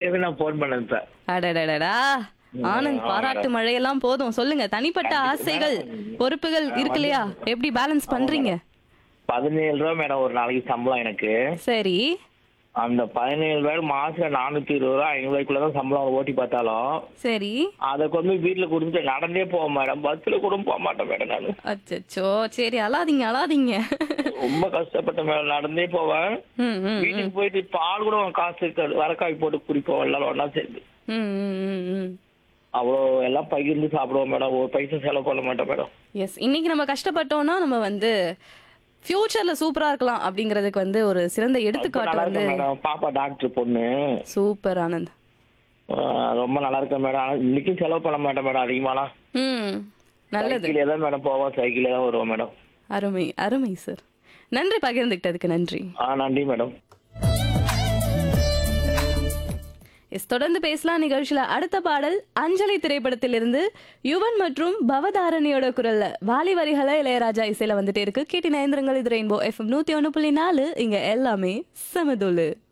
அதுக்காகவே நான் ஃபோன் பண்ணேன் சார் அடடடடா ஆனந்த் பாராட்டு மழையெல்லாம் போதும் சொல்லுங்க தனிப்பட்ட ஆசைகள் பொறுப்புகள் இருக்கு இல்லையா எப்படி பேலன்ஸ் பண்றீங்க பதினேழு ரூபா மேடம் ஒரு நாளைக்கு சம்பளம் எனக்கு சரி அந்த பதினேழு ரூபாய் மாசம் நானூத்தி இருபது ரூபா ஐநூறு ரூபாய்க்குள்ள தான் சம்பளம் ஓட்டி பார்த்தாலும் சரி அதை கொண்டு போய் வீட்டுல கொடுத்துட்டு நடந்தே போக மேடம் பஸ்ல கூட போக மாட்டேன் மேடம் நான் அச்சச்சோ சரி அழாதீங்க அழாதீங்க ரொம்ப கஷ்டப்பட்டேன் மேடம் நடந்தே போவேன் ம், ம், வீட்டுக்கு போயிட்டு பால் கூட காசு இருக்காது வரக்காய் போட்டு குடிப்போம் எல்லாரும் ஒண்ணா சேர்ந்து ம், ம், ம், ம். அவ்வளோ எல்லாம் பகிர்ந்து சாப்பிடுவோம் மேடம் ஒரு பைசா செலவு பண்ண மாட்டேன் மேடம் எஸ் இன்னைக்கு நம்ம கஷ்டப்பட்டோம்னா நம்ம வந்து ஃபியூச்சர்ல சூப்பரா இருக்கலாம் அப்படிங்கிறதுக்கு வந்து ஒரு சிறந்த எடுத்துக்காட்டு நல்லா வந்து இருக்கேன் மேடம் பாப்பா டாக்டர் பொண்ணு சூப்பர் ஆனந்த் ஆஹ் ரொம்ப நல்லா இருக்கேன் மேடம் ஆனா இன்னைக்கும் செலவு பண்ண மாட்டேன் மேடம் அதிகமாலாம் ம் நல்லது சைக்கிளே தான் மேடம் போவோம் சைக்கிளே தான் வருவோம் மேடம் அருமை அருமை சார் நன்றி பகிர்ந்துக்கிட்டதுக்கு நன்றி ஆ நன்றி மேடம் எஸ் தொடர்ந்து பேசலாம் நிகழ்ச்சியில அடுத்த பாடல் அஞ்சலி திரைப்படத்திலிருந்து யுவன் மற்றும் பவதாரணியோட குரல்ல வாலி வரிகளை இளையராஜா இசையில வந்துட்டே இருக்கு கேட்டி நயந்திரங்கள் இது ரெயின்போ எஃப்எம் நூத்தி ஒண்ணு புள்ளி நாலு இங்க எல்லாமே சமதுலு